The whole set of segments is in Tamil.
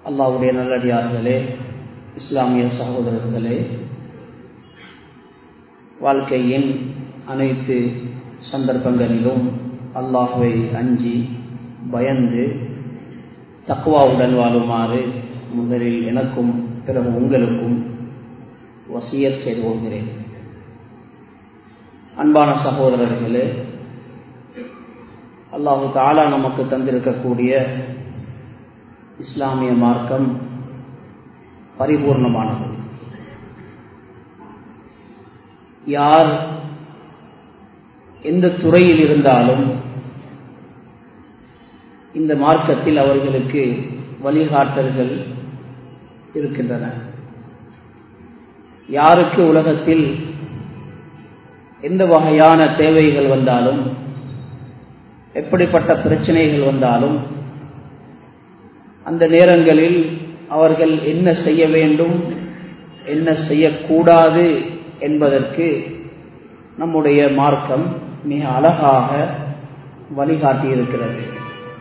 அல்லாவுடைய நல்லடியார்களே இஸ்லாமிய சகோதரர்களே வாழ்க்கையின் அனைத்து சந்தர்ப்பங்களிலும் அல்லாஹுவை அஞ்சி பயந்து தக்குவாவுடன் வாழுமாறு முதலில் எனக்கும் பிறகு உங்களுக்கும் வசியத் செய்து கொள்கிறேன் அன்பான சகோதரர்களே அல்லாஹு தாலா நமக்கு தந்திருக்கக்கூடிய இஸ்லாமிய மார்க்கம் பரிபூர்ணமானது யார் எந்த துறையில் இருந்தாலும் இந்த மார்க்கத்தில் அவர்களுக்கு வழிகாட்டல்கள் இருக்கின்றன யாருக்கு உலகத்தில் எந்த வகையான தேவைகள் வந்தாலும் எப்படிப்பட்ட பிரச்சனைகள் வந்தாலும் அந்த நேரங்களில் அவர்கள் என்ன செய்ய வேண்டும் என்ன செய்யக்கூடாது என்பதற்கு நம்முடைய மார்க்கம் மிக அழகாக வழிகாட்டியிருக்கிறது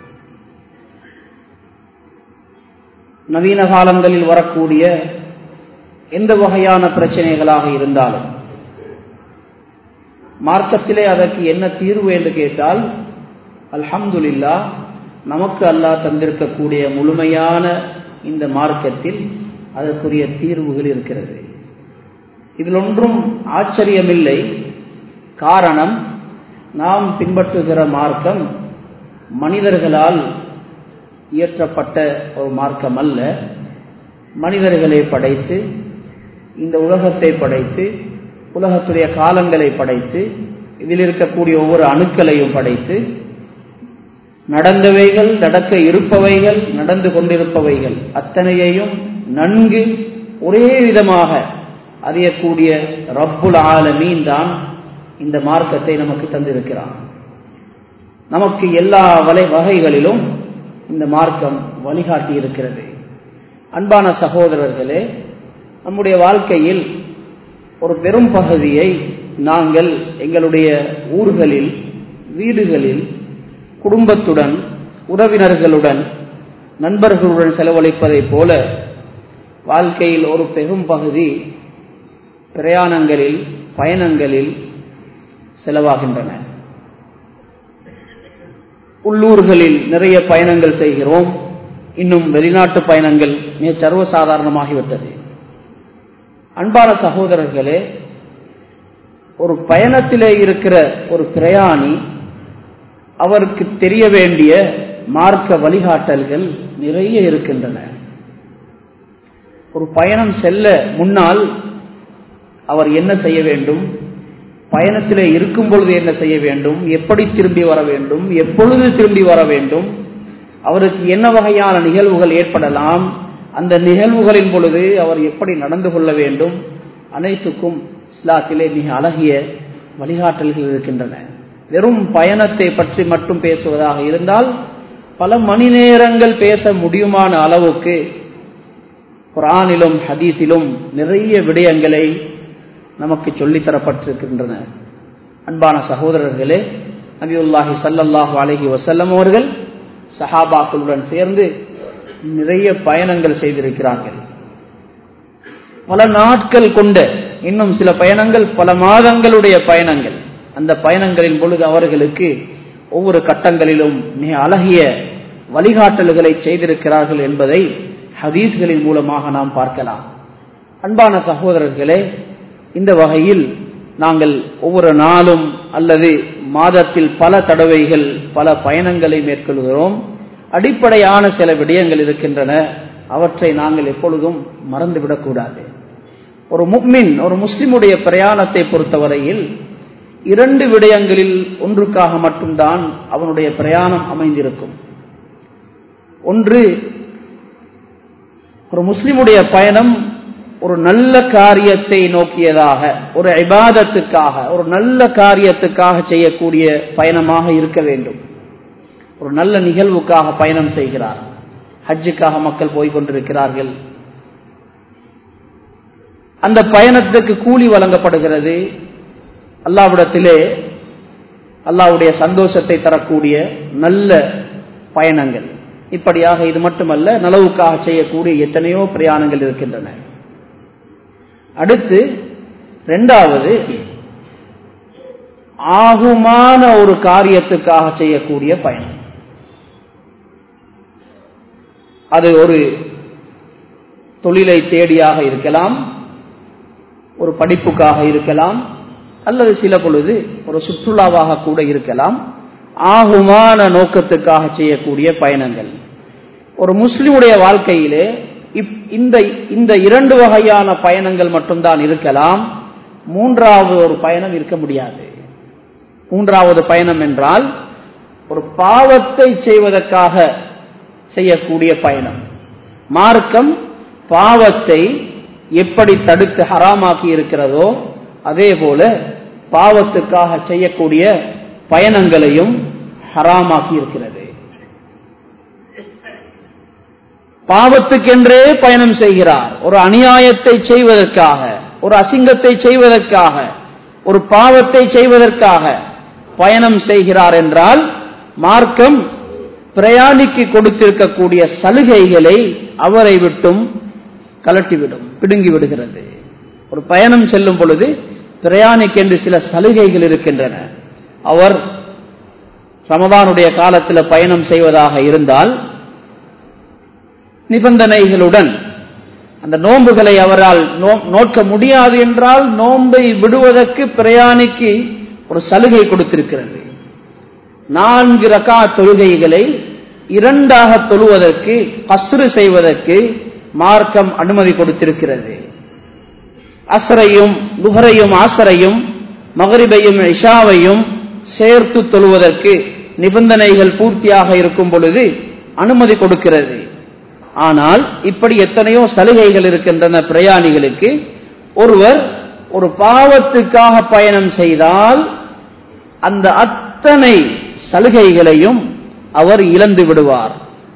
நவீன காலங்களில் வரக்கூடிய எந்த வகையான பிரச்சனைகளாக இருந்தாலும் மார்க்கத்திலே அதற்கு என்ன தீர்வு என்று கேட்டால் அல்ஹம்துலில்லா நமக்கு அல்லாஹ் தந்திருக்கக்கூடிய முழுமையான இந்த மார்க்கத்தில் அதற்குரிய தீர்வுகள் இருக்கிறது இதில் ஒன்றும் ஆச்சரியமில்லை காரணம் நாம் பின்பற்றுகிற மார்க்கம் மனிதர்களால் இயற்றப்பட்ட ஒரு மார்க்கம் அல்ல மனிதர்களை படைத்து இந்த உலகத்தை படைத்து உலகத்துடைய காலங்களை படைத்து இதில் இருக்கக்கூடிய ஒவ்வொரு அணுக்களையும் படைத்து நடந்தவைகள் நடக்க இருப்பவைகள் நடந்து கொண்டிருப்பவைகள் அத்தனையையும் நன்கு ஒரே விதமாக அறியக்கூடிய ரப்புல் ஆலமீன் தான் இந்த மார்க்கத்தை நமக்கு தந்திருக்கிறான் நமக்கு எல்லா வலை வகைகளிலும் இந்த மார்க்கம் வழிகாட்டி இருக்கிறது அன்பான சகோதரர்களே நம்முடைய வாழ்க்கையில் ஒரு பெரும் பகுதியை நாங்கள் எங்களுடைய ஊர்களில் வீடுகளில் குடும்பத்துடன் உறவினர்களுடன் நண்பர்களுடன் செலவழிப்பதைப் போல வாழ்க்கையில் ஒரு பெரும் பகுதி பிரயாணங்களில் பயணங்களில் செலவாகின்றன உள்ளூர்களில் நிறைய பயணங்கள் செய்கிறோம் இன்னும் வெளிநாட்டு பயணங்கள் மிக சர்வசாதாரணமாகிவிட்டது அன்பான சகோதரர்களே ஒரு பயணத்திலே இருக்கிற ஒரு பிரயாணி அவருக்கு தெரிய வேண்டிய மார்க்க வழிகாட்டல்கள் நிறைய இருக்கின்றன ஒரு பயணம் செல்ல முன்னால் அவர் என்ன செய்ய வேண்டும் பயணத்திலே இருக்கும் பொழுது என்ன செய்ய வேண்டும் எப்படி திரும்பி வர வேண்டும் எப்பொழுது திரும்பி வர வேண்டும் அவருக்கு என்ன வகையான நிகழ்வுகள் ஏற்படலாம் அந்த நிகழ்வுகளின் பொழுது அவர் எப்படி நடந்து கொள்ள வேண்டும் அனைத்துக்கும் இஸ்லாத்திலே மிக அழகிய வழிகாட்டல்கள் இருக்கின்றன வெறும் பயணத்தை பற்றி மட்டும் பேசுவதாக இருந்தால் பல மணி நேரங்கள் பேச முடியுமான அளவுக்கு குரானிலும் ஹதீஸிலும் நிறைய விடயங்களை நமக்கு சொல்லித்தரப்பட்டிருக்கின்றன அன்பான சகோதரர்களே நபியுல்லாஹி சல்லல்லாஹு அலஹி வசல்லம் அவர்கள் சஹாபாக்களுடன் சேர்ந்து நிறைய பயணங்கள் செய்திருக்கிறார்கள் பல நாட்கள் கொண்ட இன்னும் சில பயணங்கள் பல மாதங்களுடைய பயணங்கள் அந்த பயணங்களின் பொழுது அவர்களுக்கு ஒவ்வொரு கட்டங்களிலும் மிக அழகிய வழிகாட்டல்களை செய்திருக்கிறார்கள் என்பதை ஹதீஸ்களின் மூலமாக நாம் பார்க்கலாம் அன்பான சகோதரர்களே இந்த வகையில் நாங்கள் ஒவ்வொரு நாளும் அல்லது மாதத்தில் பல தடவைகள் பல பயணங்களை மேற்கொள்கிறோம் அடிப்படையான சில விடயங்கள் இருக்கின்றன அவற்றை நாங்கள் எப்பொழுதும் மறந்துவிடக்கூடாது ஒரு முக்மின் ஒரு முஸ்லிமுடைய பிரயாணத்தை பொறுத்தவரையில் இரண்டு விடயங்களில் ஒன்றுக்காக மட்டும்தான் அவனுடைய பிரயாணம் அமைந்திருக்கும் ஒன்று ஒரு முஸ்லிமுடைய பயணம் ஒரு நல்ல காரியத்தை நோக்கியதாக ஒரு இபாதத்துக்காக ஒரு நல்ல காரியத்துக்காக செய்யக்கூடிய பயணமாக இருக்க வேண்டும் ஒரு நல்ல நிகழ்வுக்காக பயணம் செய்கிறார் ஹஜ்ஜுக்காக மக்கள் போய்கொண்டிருக்கிறார்கள் அந்த பயணத்துக்கு கூலி வழங்கப்படுகிறது அல்லாவிடத்திலே அல்லாவுடைய சந்தோஷத்தை தரக்கூடிய நல்ல பயணங்கள் இப்படியாக இது மட்டுமல்ல நலவுக்காக செய்யக்கூடிய எத்தனையோ பிரயாணங்கள் இருக்கின்றன அடுத்து இரண்டாவது ஆகுமான ஒரு காரியத்துக்காக செய்யக்கூடிய பயணம் அது ஒரு தொழிலை தேடியாக இருக்கலாம் ஒரு படிப்புக்காக இருக்கலாம் அல்லது சில பொழுது ஒரு சுற்றுலாவாக கூட இருக்கலாம் ஆகுமான நோக்கத்துக்காக செய்யக்கூடிய பயணங்கள் ஒரு முஸ்லிமுடைய வாழ்க்கையிலே இந்த இந்த இரண்டு வகையான பயணங்கள் மட்டும்தான் இருக்கலாம் மூன்றாவது ஒரு பயணம் இருக்க முடியாது மூன்றாவது பயணம் என்றால் ஒரு பாவத்தை செய்வதற்காக செய்யக்கூடிய பயணம் மார்க்கம் பாவத்தை எப்படி தடுத்து ஹராமாக்கி இருக்கிறதோ அதே போல பாவத்துக்காக செய்யக்கூடிய பயணங்களையும் ஹராமாக்கி இருக்கிறது பாவத்துக்கென்றே பயணம் செய்கிறார் ஒரு அநியாயத்தை செய்வதற்காக ஒரு அசிங்கத்தை செய்வதற்காக ஒரு பாவத்தை செய்வதற்காக பயணம் செய்கிறார் என்றால் மார்க்கம் பிரயாணிக்கு கொடுத்திருக்கக்கூடிய சலுகைகளை அவரை விட்டும் கலட்டிவிடும் பிடுங்கி விடுகிறது ஒரு பயணம் செல்லும் பொழுது பிரயாணிக்கென்று சில சலுகைகள் இருக்கின்றன அவர் ரமதானுடைய காலத்தில் பயணம் செய்வதாக இருந்தால் நிபந்தனைகளுடன் அந்த நோன்புகளை அவரால் நோக்க முடியாது என்றால் நோன்பை விடுவதற்கு பிரயாணிக்கு ஒரு சலுகை கொடுத்திருக்கிறது நான்கு ரகா தொழுகைகளை இரண்டாக தொழுவதற்கு கஸ்ரு செய்வதற்கு மார்க்கம் அனுமதி கொடுத்திருக்கிறது அசரையும் குஹரையும் ஆசரையும் மகரிபையும் இஷாவையும் சேர்த்து தொழுவதற்கு நிபந்தனைகள் பூர்த்தியாக இருக்கும் பொழுது அனுமதி கொடுக்கிறது ஆனால் இப்படி எத்தனையோ சலுகைகள் இருக்கின்றன பிரயாணிகளுக்கு ஒருவர் ஒரு பாவத்துக்காக பயணம் செய்தால் அந்த அத்தனை சலுகைகளையும் அவர் இழந்து விடுவார்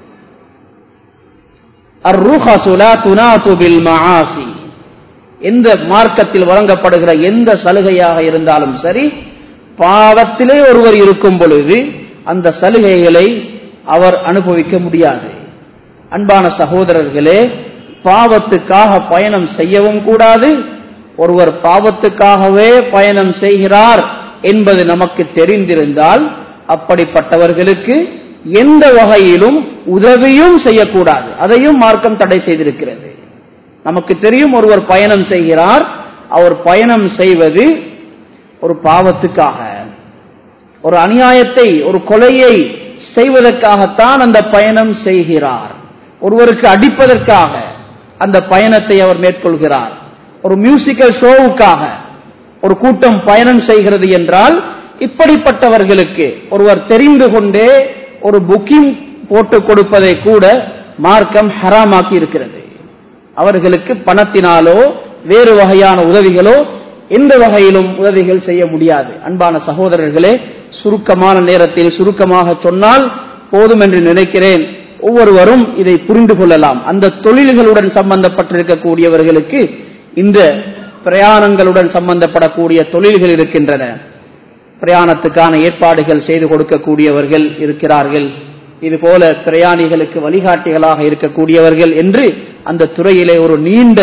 எந்த மார்க்கத்தில் வழங்கப்படுகிற எந்த சலுகையாக இருந்தாலும் சரி பாவத்திலே ஒருவர் இருக்கும் பொழுது அந்த சலுகைகளை அவர் அனுபவிக்க முடியாது அன்பான சகோதரர்களே பாவத்துக்காக பயணம் செய்யவும் கூடாது ஒருவர் பாவத்துக்காகவே பயணம் செய்கிறார் என்பது நமக்கு தெரிந்திருந்தால் அப்படிப்பட்டவர்களுக்கு எந்த வகையிலும் உதவியும் செய்யக்கூடாது அதையும் மார்க்கம் தடை செய்திருக்கிறது நமக்கு தெரியும் ஒருவர் பயணம் செய்கிறார் அவர் பயணம் செய்வது ஒரு பாவத்துக்காக ஒரு அநியாயத்தை ஒரு கொலையை செய்வதற்காகத்தான் அந்த பயணம் செய்கிறார் ஒருவருக்கு அடிப்பதற்காக அந்த பயணத்தை அவர் மேற்கொள்கிறார் ஒரு மியூசிக்கல் ஷோவுக்காக ஒரு கூட்டம் பயணம் செய்கிறது என்றால் இப்படிப்பட்டவர்களுக்கு ஒருவர் தெரிந்து கொண்டே ஒரு புக்கிங் போட்டு கொடுப்பதை கூட மார்க்கம் ஹராமாக்கி இருக்கிறது அவர்களுக்கு பணத்தினாலோ வேறு வகையான உதவிகளோ எந்த வகையிலும் உதவிகள் செய்ய முடியாது அன்பான சகோதரர்களே சுருக்கமான நேரத்தில் சுருக்கமாக சொன்னால் போதும் என்று நினைக்கிறேன் ஒவ்வொருவரும் இதை புரிந்து கொள்ளலாம் அந்த தொழில்களுடன் சம்பந்தப்பட்டிருக்கக்கூடியவர்களுக்கு இந்த பிரயாணங்களுடன் சம்பந்தப்படக்கூடிய தொழில்கள் இருக்கின்றன பிரயாணத்துக்கான ஏற்பாடுகள் செய்து கொடுக்கக்கூடியவர்கள் இருக்கிறார்கள் இதுபோல பிரயாணிகளுக்கு வழிகாட்டிகளாக இருக்கக்கூடியவர்கள் என்று அந்த துறையிலே ஒரு நீண்ட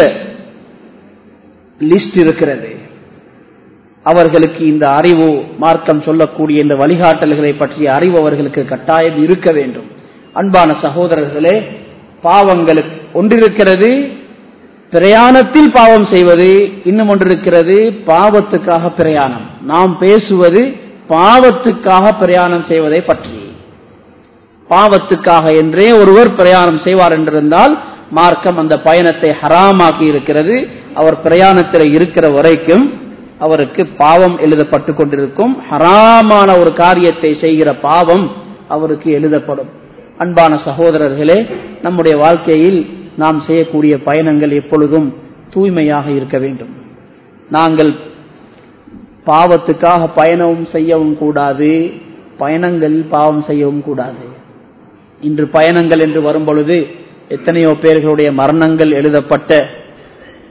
லிஸ்ட் இருக்கிறது அவர்களுக்கு இந்த அறிவு மார்க்கம் சொல்லக்கூடிய இந்த வழிகாட்டல்களை பற்றிய அறிவு அவர்களுக்கு கட்டாயம் இருக்க வேண்டும் அன்பான சகோதரர்களே பாவங்களுக்கு ஒன்றிருக்கிறது பிரயாணத்தில் பாவம் செய்வது இன்னும் ஒன்றிருக்கிறது பாவத்துக்காக பிரயாணம் நாம் பேசுவது பாவத்துக்காக பிரயாணம் செய்வதை பற்றி பாவத்துக்காக என்றே ஒருவர் பிரயாணம் செய்வார் என்றிருந்தால் மார்க்கம் அந்த பயணத்தை ஹராமாக்கி இருக்கிறது அவர் பிரயாணத்தில் இருக்கிற வரைக்கும் அவருக்கு பாவம் எழுதப்பட்டு கொண்டிருக்கும் ஹராமான ஒரு காரியத்தை செய்கிற பாவம் அவருக்கு எழுதப்படும் அன்பான சகோதரர்களே நம்முடைய வாழ்க்கையில் நாம் செய்யக்கூடிய பயணங்கள் எப்பொழுதும் தூய்மையாக இருக்க வேண்டும் நாங்கள் பாவத்துக்காக பயணம் செய்யவும் கூடாது பயணங்களில் பாவம் செய்யவும் கூடாது இன்று பயணங்கள் என்று வரும் பொழுது எத்தனையோ பேர்களுடைய மரணங்கள் எழுதப்பட்ட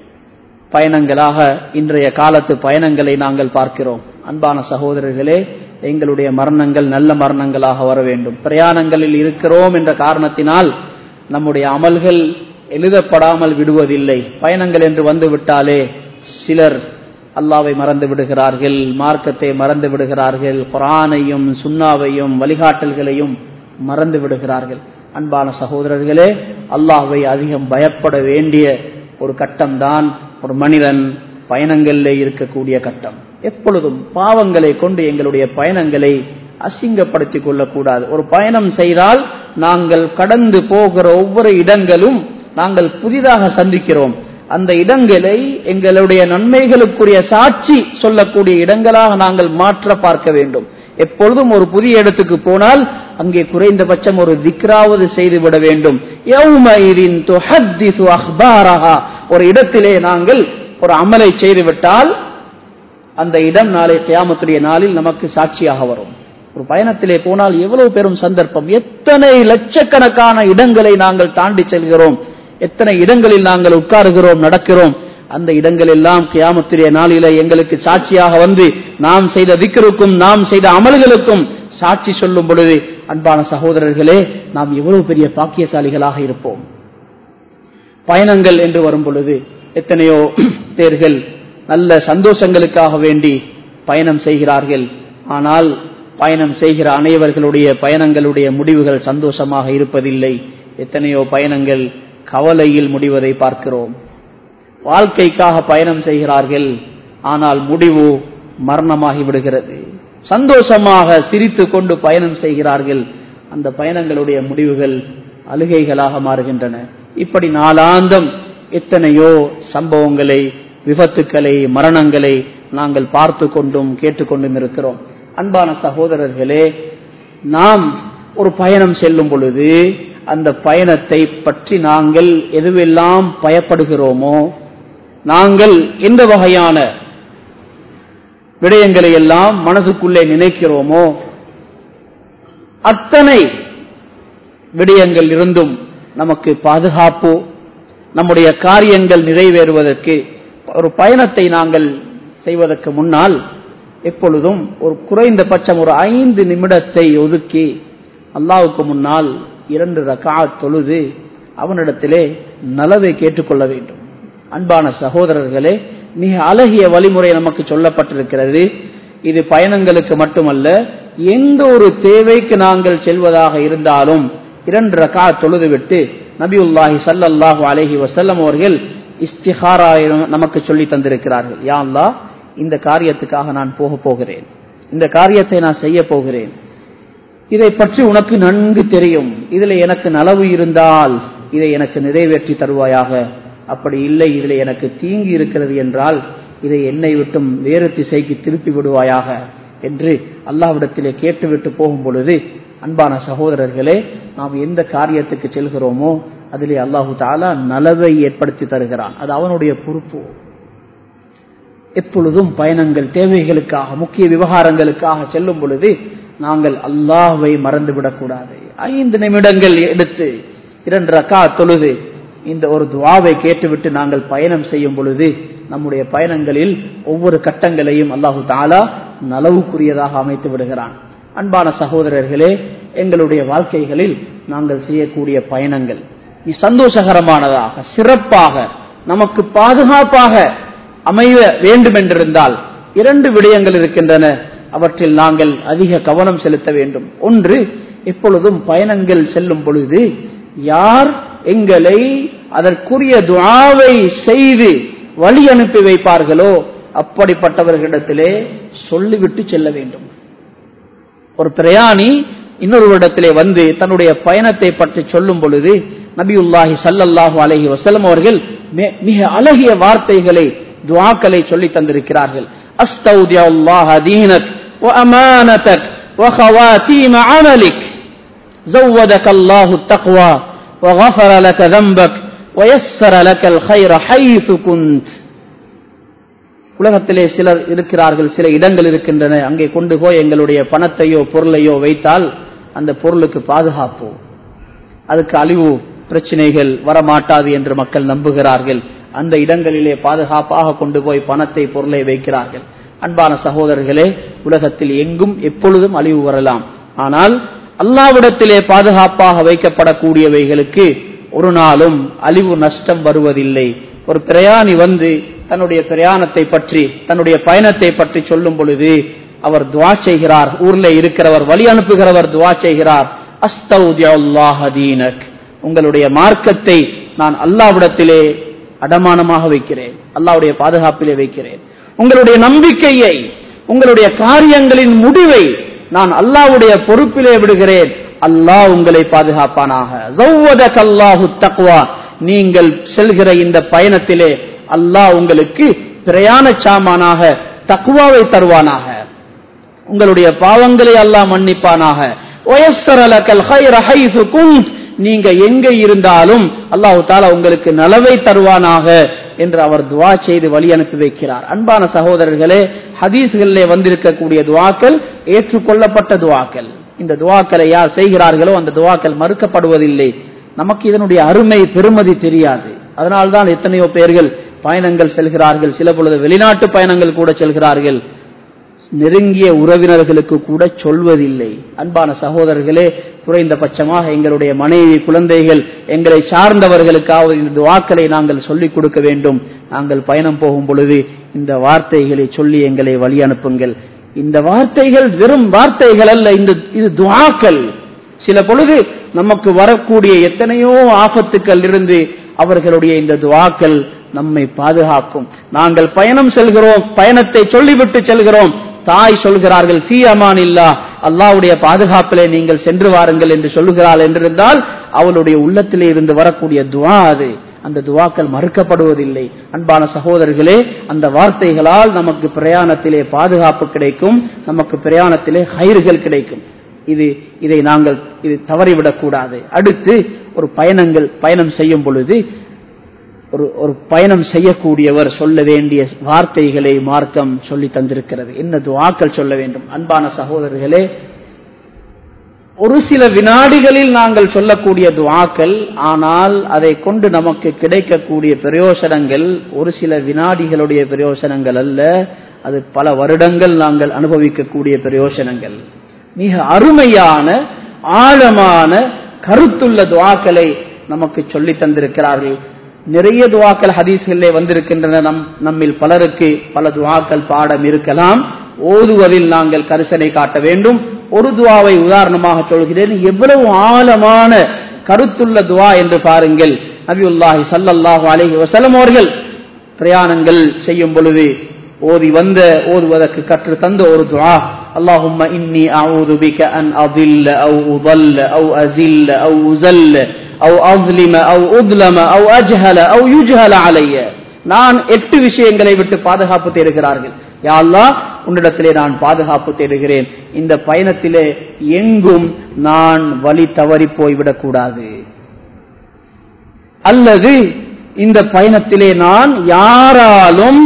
பயணங்களாக இன்றைய காலத்து பயணங்களை நாங்கள் பார்க்கிறோம் அன்பான சகோதரர்களே எங்களுடைய மரணங்கள் நல்ல மரணங்களாக வர வேண்டும் பிரயாணங்களில் இருக்கிறோம் என்ற காரணத்தினால் நம்முடைய அமல்கள் எழுதப்படாமல் விடுவதில்லை பயணங்கள் என்று வந்து விட்டாலே சிலர் அல்லாவை மறந்து விடுகிறார்கள் மார்க்கத்தை மறந்து விடுகிறார்கள் குரானையும் சுண்ணாவையும் வழிகாட்டல்களையும் மறந்து விடுகிறார்கள் அன்பான சகோதரர்களே அல்லாஹ்வை அதிகம் பயப்பட வேண்டிய ஒரு கட்டம்தான் ஒரு மனிதன் பயணங்களிலே இருக்கக்கூடிய கட்டம் எப்பொழுதும் பாவங்களை கொண்டு எங்களுடைய பயணங்களை அசிங்கப்படுத்திக் கொள்ளக்கூடாது ஒரு பயணம் செய்தால் நாங்கள் கடந்து போகிற ஒவ்வொரு இடங்களும் நாங்கள் புதிதாக சந்திக்கிறோம் அந்த இடங்களை எங்களுடைய நன்மைகளுக்குரிய சாட்சி சொல்லக்கூடிய இடங்களாக நாங்கள் மாற்ற பார்க்க வேண்டும் எப்பொழுதும் ஒரு புதிய இடத்துக்கு போனால் அங்கே குறைந்தபட்சம் ஒரு திக்ராவது செய்துவிட வேண்டும் யௌமஇதின் துஹத்திசு அஹ்பாரஹா. ஒரு இடத்திலே நாங்கள் ஒரு அமலை செய்துவிட்டால் அந்த இடம் நாளை கியாமத்துடைய நாளில் நமக்கு சாட்சியாக வரும் ஒரு பயணத்திலே போனால் எவ்வளவு பெரும் சந்தர்ப்பம் எத்தனை லட்சக்கணக்கான இடங்களை நாங்கள் தாண்டி செல்கிறோம் எத்தனை இடங்களில் நாங்கள் உட்காருகிறோம் நடக்கிறோம் அந்த இடங்கள் எல்லாம் கியாமத்துடைய நாளில எங்களுக்கு சாட்சியாக வந்து நாம் செய்த திக்கருக்கும் நாம் செய்த அமல்களுக்கும் சாட்சி சொல்லும் பொழுது அன்பான சகோதரர்களே நாம் எவ்வளவு பெரிய பாக்கியசாலிகளாக இருப்போம் பயணங்கள் என்று வரும் பொழுது எத்தனையோ பேர்கள் நல்ல சந்தோஷங்களுக்காக வேண்டி பயணம் செய்கிறார்கள் ஆனால் பயணம் செய்கிற அனைவர்களுடைய பயணங்களுடைய முடிவுகள் சந்தோஷமாக இருப்பதில்லை எத்தனையோ பயணங்கள் கவலையில் முடிவதை பார்க்கிறோம் வாழ்க்கைக்காக பயணம் செய்கிறார்கள் ஆனால் முடிவு மரணமாகி விடுகிறது சந்தோஷமாக சிரித்து கொண்டு பயணம் செய்கிறார்கள் அந்த பயணங்களுடைய முடிவுகள் அழுகைகளாக மாறுகின்றன இப்படி நாளாந்தம் எத்தனையோ சம்பவங்களை விபத்துக்களை மரணங்களை நாங்கள் பார்த்து கொண்டும் கேட்டுக்கொண்டும் இருக்கிறோம் அன்பான சகோதரர்களே நாம் ஒரு பயணம் செல்லும் பொழுது அந்த பயணத்தை பற்றி நாங்கள் எதுவெல்லாம் பயப்படுகிறோமோ நாங்கள் எந்த வகையான விடயங்களை எல்லாம் மனதுக்குள்ளே நினைக்கிறோமோ அத்தனை விடயங்கள் இருந்தும் நமக்கு பாதுகாப்பு நம்முடைய காரியங்கள் நிறைவேறுவதற்கு ஒரு பயணத்தை நாங்கள் செய்வதற்கு முன்னால் எப்பொழுதும் ஒரு குறைந்தபட்சம் ஒரு ஐந்து நிமிடத்தை ஒதுக்கி அல்லாவுக்கு முன்னால் இரண்டு ரகா தொழுது அவனிடத்திலே நலவை கேட்டுக்கொள்ள வேண்டும் அன்பான சகோதரர்களே மிக அழகிய வழிமுறை நமக்கு சொல்லப்பட்டிருக்கிறது இது பயணங்களுக்கு மட்டுமல்ல எந்த ஒரு தேவைக்கு நாங்கள் செல்வதாக இருந்தாலும் இரண்டு ரகா தொழுதுவிட்டு நபியுல்லாஹி சல்லல்லாஹு அலஹி வசல்லம் அவர்கள் இஸ்திஹாரா நமக்கு சொல்லி தந்திருக்கிறார்கள் யா அல்லாஹ் இந்த காரியத்துக்காக நான் போக போகிறேன் இந்த காரியத்தை நான் செய்ய போகிறேன் இதை பற்றி உனக்கு நன்கு தெரியும் இதுல எனக்கு நலவு இருந்தால் இதை எனக்கு நிறைவேற்றி தருவாயாக அப்படி இல்லை இதுல எனக்கு தீங்கு இருக்கிறது என்றால் இதை என்னை விட்டும் வேறு திசைக்கு திருப்பி விடுவாயாக என்று அல்லாவிடத்திலே கேட்டுவிட்டு போகும் பொழுது அன்பான சகோதரர்களே நாம் எந்த காரியத்துக்கு செல்கிறோமோ அதிலே அல்லாஹு தாலா நலவை ஏற்படுத்தி தருகிறான் அது அவனுடைய பொறுப்பு எப்பொழுதும் பயணங்கள் தேவைகளுக்காக முக்கிய விவகாரங்களுக்காக செல்லும் பொழுது நாங்கள் அல்லாஹ்வை மறந்துவிடக்கூடாது ஐந்து நிமிடங்கள் எடுத்து இரண்டு ரக்கா தொழுது இந்த ஒரு துவாவை கேட்டுவிட்டு நாங்கள் பயணம் செய்யும் பொழுது நம்முடைய பயணங்களில் ஒவ்வொரு கட்டங்களையும் அல்லாஹு தாலா நலவுக்குரியதாக அமைத்து விடுகிறான் அன்பான சகோதரர்களே எங்களுடைய வாழ்க்கைகளில் நாங்கள் செய்யக்கூடிய பயணங்கள் சந்தோஷகரமானதாக சிறப்பாக நமக்கு பாதுகாப்பாக அமைய வேண்டும் என்றிருந்தால் இரண்டு விடயங்கள் இருக்கின்றன அவற்றில் நாங்கள் அதிக கவனம் செலுத்த வேண்டும் ஒன்று எப்பொழுதும் பயணங்கள் செல்லும் பொழுது யார் எங்களை அதற்குரிய துவாவை செய்து வழி அனுப்பி வைப்பார்களோ அப்படிப்பட்டவர்களிடத்திலே சொல்லிவிட்டு செல்ல வேண்டும் ஒரு பிரயாணி இன்னொருவரிடத்திலே வந்து தன்னுடைய பயணத்தை பற்றி சொல்லும் பொழுது நபியுல்லாஹி சல்லல்லாஹு அலஹி வசலம் அவர்கள் மிக அழகிய வார்த்தைகளை துவாக்களை சொல்லி தந்திருக்கிறார்கள் அஸ்தௌதியா அல்லாஹ் தீனக் وأمانتك وخواتيم عملك زودك الله التقوى وغفر لك ذنبك ويسر لك الخير حيث كنت உலகத்திலே சிலர் இருக்கிறார்கள் சில இடங்கள் இருக்கின்றன அங்கே கொண்டு போய் எங்களுடைய பணத்தையோ பொருளையோ வைத்தால் அந்த பொருளுக்கு பாதுகாப்பு அதுக்கு அழிவு பிரச்சனைகள் வரமாட்டாது என்று மக்கள் நம்புகிறார்கள் அந்த இடங்களிலே பாதுகாப்பாக கொண்டு போய் பணத்தை பொருளை வைக்கிறார்கள் அன்பான சகோதரர்களே உலகத்தில் எங்கும் எப்பொழுதும் அழிவு வரலாம் ஆனால் அல்லாவிடத்திலே பாதுகாப்பாக வைக்கப்படக்கூடியவைகளுக்கு ஒரு நாளும் அழிவு நஷ்டம் வருவதில்லை ஒரு பிரயாணி வந்து தன்னுடைய பிரயாணத்தை பற்றி தன்னுடைய பயணத்தை பற்றி சொல்லும் பொழுது அவர் துவா செய்கிறார் ஊர்ல இருக்கிறவர் வழி அனுப்புகிறவர் துவா செய்கிறார் அஸ்தௌதியல்லாஹதீனக் உங்களுடைய மார்க்கத்தை நான் அல்லாவிடத்திலே அடமானமாக வைக்கிறேன் அல்லாவுடைய பாதுகாப்பிலே வைக்கிறேன் உங்களுடைய நம்பிக்கையை உங்களுடைய காரியங்களின் முடிவை நான் அல்லாவுடைய பொறுப்பிலே விடுகிறேன் அல்லாஹ் உங்களை பாதுகாப்பானாக அல்லாஹு தக்வா நீங்கள் செல்கிற இந்த பயணத்திலே அல்லாஹ் உங்களுக்கு பிரயாண சாமானாக தக்குவாவை தருவானாக உங்களுடைய பாவங்களை அல்லாஹ் மன்னிப்பானாக நீங்க எங்க இருந்தாலும் அல்லாஹு தாலா உங்களுக்கு நலவை தருவானாக என்று அவர் துவா செய்து வழி அனுப்பி வைக்கிறார் அன்பான சகோதரர்களே ஹதீஸ்களிலே வந்திருக்கக்கூடிய துவாக்கள் ஏற்றுக்கொள்ளப்பட்ட துவாக்கள் இந்த துவாக்களை யார் செய்கிறார்களோ அந்த துவாக்கள் மறுக்கப்படுவதில்லை நமக்கு இதனுடைய அருமை பெருமதி தெரியாது அதனால்தான் எத்தனையோ பேர்கள் பயணங்கள் செல்கிறார்கள் சில பொழுது வெளிநாட்டு பயணங்கள் கூட செல்கிறார்கள் நெருங்கிய உறவினர்களுக்கு கூட சொல்வதில்லை அன்பான சகோதரர்களே குறைந்தபட்சமாக எங்களுடைய மனைவி குழந்தைகள் எங்களை சார்ந்தவர்களுக்காவது இந்த துவாக்களை நாங்கள் சொல்லிக் கொடுக்க வேண்டும் நாங்கள் பயணம் போகும் பொழுது இந்த வார்த்தைகளை சொல்லி எங்களை வழி அனுப்புங்கள் இந்த வார்த்தைகள் வெறும் வார்த்தைகள் அல்ல இந்த இது துவாக்கள் சில பொழுது நமக்கு வரக்கூடிய எத்தனையோ ஆபத்துக்கள் இருந்து அவர்களுடைய இந்த துவாக்கள் நம்மை பாதுகாக்கும் நாங்கள் பயணம் செல்கிறோம் பயணத்தை சொல்லிவிட்டு செல்கிறோம் தாய் சொல்கிறார்கள் சி அமான் இல்லா அல்லாவுடைய பாதுகாப்பிலே நீங்கள் சென்று வாருங்கள் என்று சொல்லுகிறாள் என்றிருந்தால் அவளுடைய உள்ளத்திலே இருந்து வரக்கூடிய துவா அது அந்த துவாக்கள் மறுக்கப்படுவதில்லை அன்பான சகோதரர்களே அந்த வார்த்தைகளால் நமக்கு பிரயாணத்திலே பாதுகாப்பு கிடைக்கும் நமக்கு பிரயாணத்திலே ஹைர்கள் கிடைக்கும் இது இதை நாங்கள் இது தவறிவிடக் கூடாது அடுத்து ஒரு பயணங்கள் பயணம் செய்யும் பொழுது ஒரு ஒரு பயணம் செய்யக்கூடியவர் சொல்ல வேண்டிய வார்த்தைகளை மார்க்கம் சொல்லி தந்திருக்கிறது என்ன துவாக்கள் சொல்ல வேண்டும் அன்பான சகோதரர்களே ஒரு சில வினாடிகளில் நாங்கள் சொல்லக்கூடிய துவாக்கள் ஆனால் அதை கொண்டு நமக்கு கிடைக்கக்கூடிய பிரயோசனங்கள் ஒரு சில வினாடிகளுடைய பிரயோசனங்கள் அல்ல அது பல வருடங்கள் நாங்கள் அனுபவிக்கக்கூடிய பிரயோசனங்கள் மிக அருமையான ஆழமான கருத்துள்ள துவாக்களை நமக்கு சொல்லி தந்திருக்கிறார்கள் நிறைய துவாக்கள் ஹதீஸ்களிலே வந்திருக்கின்றன நம் நம்மில் பலருக்கு பல துவாக்கள் பாடம் இருக்கலாம் ஓதுவதில் நாங்கள் கரிசனை காட்ட வேண்டும் ஒரு துவாவை உதாரணமாக சொல்கிறேன் எவ்வளவு ஆழமான கருத்துள்ள துவா என்று பாருங்கள் நபியுல்லாஹி சல்லல்லாஹு அலைஹி வஸல்லம் அவர்கள் பிரயாணங்கள் செய்யும் பொழுது ஓதி வந்த ஓதுவதற்கு கற்று தந்த ஒரு துவா اللهم إني أعوذ بك أن أضل أو أضل أو أزل أو أزل أو أظلم أو أظلم أو أجهل أو يجهل علي நான் எட்டு விஷயங்களை விட்டு பாதுகாப்பு தேடுகிறார்கள் யா அல்லாஹ் உன்னிடத்திலே நான் பாதுகாப்பு தேடுகிறேன் இந்த பயணத்திலே எங்கும் நான் வழி தவறி போய்விடக் கூடாது அல்லது இந்த பயணத்திலே நான் யாராலும்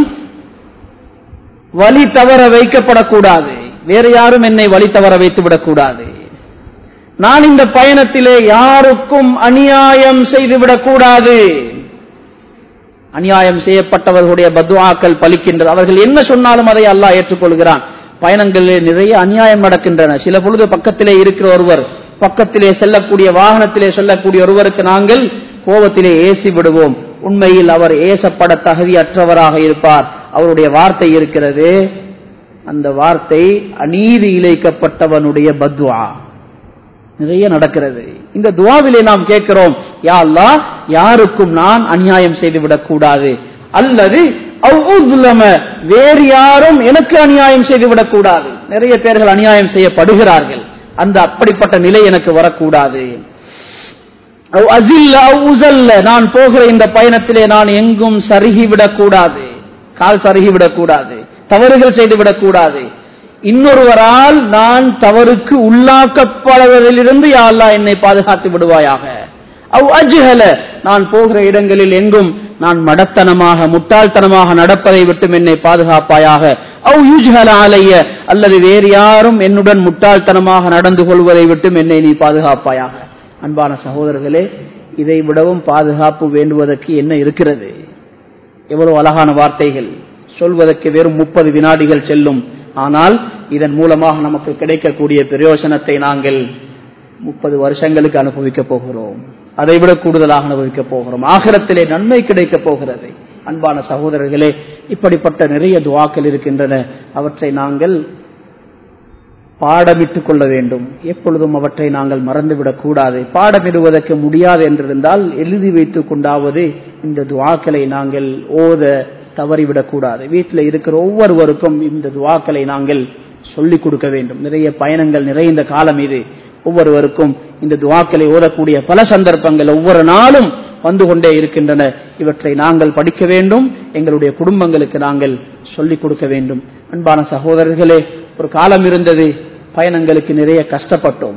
வழி தவற வைக்கப்படக்கூடாது வேறு யாரும் என்னை வழி தவற வைத்து விடக்கூடாது நான் இந்த பயணத்திலே யாருக்கும் அநியாயம் செய்துவிடக் கூடாது அநியாயம் செய்யப்பட்டவர்களுடைய பத்வாக்கள் பலிக்கின்றது அவர்கள் என்ன சொன்னாலும் அதை அல்லாஹ் ஏற்றுக்கொள்கிறான் பயணங்களில் நிறைய அநியாயம் நடக்கின்றன சில பொழுது பக்கத்திலே இருக்கிற ஒருவர் பக்கத்திலே செல்லக்கூடிய வாகனத்திலே செல்லக்கூடிய ஒருவருக்கு நாங்கள் கோபத்திலே ஏசி விடுவோம் உண்மையில் அவர் ஏசப்பட தகுதியற்றவராக இருப்பார் அவருடைய வார்த்தை இருக்கிறது அந்த வார்த்தை அநீதி இழைக்கப்பட்டவனுடைய பத்வா நிறைய நடக்கிறது இந்த துவாவிலே நாம் கேட்கிறோம் யா அல்லாஹ் யாருக்கும் நான் அநியாயம் செய்துவிடக் கூடாது அல்லது அவ்வுதுலம வேறு யாரும் எனக்கு அநியாயம் செய்துவிடக் கூடாது நிறைய பேர்கள் அநியாயம் செய்யப்படுகிறார்கள் அந்த அப்படிப்பட்ட நிலை எனக்கு வரக்கூடாது அவ் அசில்ல அவ் உசல்ல நான் போகிற இந்த பயணத்திலே நான் எங்கும் சருகிவிடக் கூடாது கால் சருகிவிடக் கூடாது தவறுகள் செய்துவிடக் கூடாது இன்னொருவரால் நான் தவறுக்கு உள்ளாக்கப்படுவதிலிருந்து யாழ்லா என்னை பாதுகாத்து விடுவாயாக அவ் அஜ்ஹல நான் போகிற இடங்களில் எங்கும் நான் மடத்தனமாக முட்டாள்தனமாக நடப்பதை விட்டும் என்னை பாதுகாப்பாயாக அவ் யுஜ்ஹல ஆலைய அல்லது வேறு யாரும் என்னுடன் முட்டாள்தனமாக நடந்து கொள்வதை விட்டும் என்னை நீ பாதுகாப்பாயாக அன்பான சகோதரர்களே இதை விடவும் பாதுகாப்பு வேண்டுவதற்கு என்ன இருக்கிறது எவ்வளவு அழகான வார்த்தைகள் சொல்வதற்கு வெறும் முப்பது வினாடிகள் செல்லும் ஆனால் இதன் மூலமாக நமக்கு கிடைக்கக்கூடிய பிரயோஜனத்தை நாங்கள் முப்பது வருஷங்களுக்கு அனுபவிக்க போகிறோம் அதைவிட கூடுதலாக அனுபவிக்க போகிறோம் ஆகிரத்திலே நன்மை கிடைக்க போகிறது அன்பான சகோதரர்களே இப்படிப்பட்ட நிறைய துவாக்கள் இருக்கின்றன அவற்றை நாங்கள் பாடமிட்டுக் கொள்ள வேண்டும் எப்பொழுதும் அவற்றை நாங்கள் மறந்துவிடக் கூடாது பாடமிடுவதற்கு முடியாது என்றிருந்தால் எழுதி வைத்துக் கொண்டாவது இந்த துவாக்களை நாங்கள் ஓத தவறிவிடக் கூடாது வீட்டில் இருக்கிற ஒவ்வொருவருக்கும் இந்த துவாக்களை நாங்கள் சொல்லிக் கொடுக்க வேண்டும் நிறைய பயணங்கள் நிறைந்த காலம் இது ஒவ்வொருவருக்கும் இந்த துவாக்களை ஓதக்கூடிய பல சந்தர்ப்பங்கள் ஒவ்வொரு நாளும் வந்து கொண்டே இருக்கின்றன இவற்றை நாங்கள் படிக்க வேண்டும் எங்களுடைய குடும்பங்களுக்கு நாங்கள் சொல்லிக் கொடுக்க வேண்டும் அன்பான சகோதரர்களே ஒரு காலம் இருந்தது பயணங்களுக்கு நிறைய கஷ்டப்பட்டோம்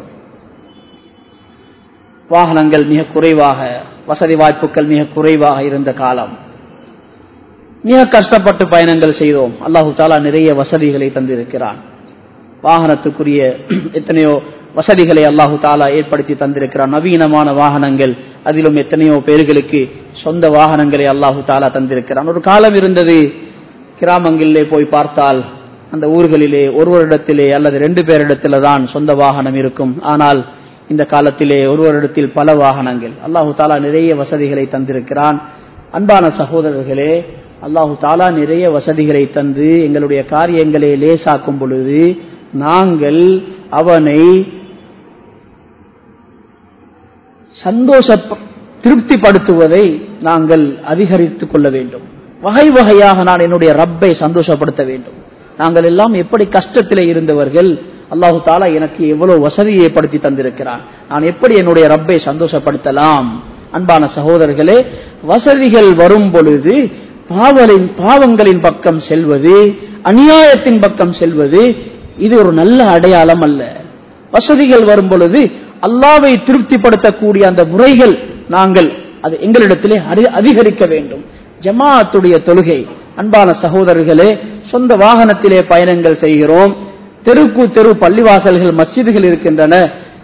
வாகனங்கள் மிக குறைவாக வசதி வாய்ப்புகள் மிக குறைவாக இருந்த காலம் மிக கஷ்டப்பட்டு பயணங்கள் செய்தோம் அல்லாஹு தாலா நிறைய வசதிகளை தந்திருக்கிறான் வாகனத்துக்குரிய எத்தனையோ வசதிகளை அல்லாஹு தாலா ஏற்படுத்தி தந்திருக்கிறான் நவீனமான வாகனங்கள் அதிலும் எத்தனையோ பேர்களுக்கு சொந்த வாகனங்களை அல்லாஹு தாலா தந்திருக்கிறான் ஒரு காலம் இருந்தது கிராமங்களிலே போய் பார்த்தால் அந்த ஊர்களிலே ஒருவரிடத்திலே அல்லது ரெண்டு பேரிடத்தில தான் சொந்த வாகனம் இருக்கும் ஆனால் இந்த காலத்திலே ஒருவரிடத்தில் பல வாகனங்கள் அல்லாஹு தாலா நிறைய வசதிகளை தந்திருக்கிறான் அன்பான சகோதரர்களே அல்லாஹு தாலா நிறைய வசதிகளை தந்து எங்களுடைய காரியங்களை லேசாக்கும் பொழுது நாங்கள் அவனை சந்தோஷ திருப்திப்படுத்துவதை நாங்கள் அதிகரித்துக் கொள்ள வேண்டும் வகை வகையாக நான் என்னுடைய ரப்பை சந்தோஷப்படுத்த வேண்டும் நாங்கள் எல்லாம் எப்படி கஷ்டத்திலே இருந்தவர்கள் அல்லாஹு தாலா எனக்கு எவ்வளவு வசதியை ஏற்படுத்தி தந்திருக்கிறான் நான் எப்படி என்னுடைய ரப்பை சந்தோஷப்படுத்தலாம் அன்பான சகோதரர்களே வசதிகள் வரும் பொழுது பாவலின் பாவங்களின் பக்கம் செல்வது அநியாயத்தின் பக்கம் செல்வது இது ஒரு நல்ல அடையாளம் அல்ல வசதிகள் வரும் பொழுது அல்லாவை திருப்திப்படுத்தக்கூடிய அந்த முறைகள் நாங்கள் அது எங்களிடத்திலே அதிகரிக்க வேண்டும் ஜமாத்துடைய தொழுகை அன்பான சகோதரர்களே சொந்த வாகனத்திலே பயணங்கள் செய்கிறோம் தெருக்கு தெரு பள்ளிவாசல்கள் மஸ்ஜிதுகள் இருக்கின்றன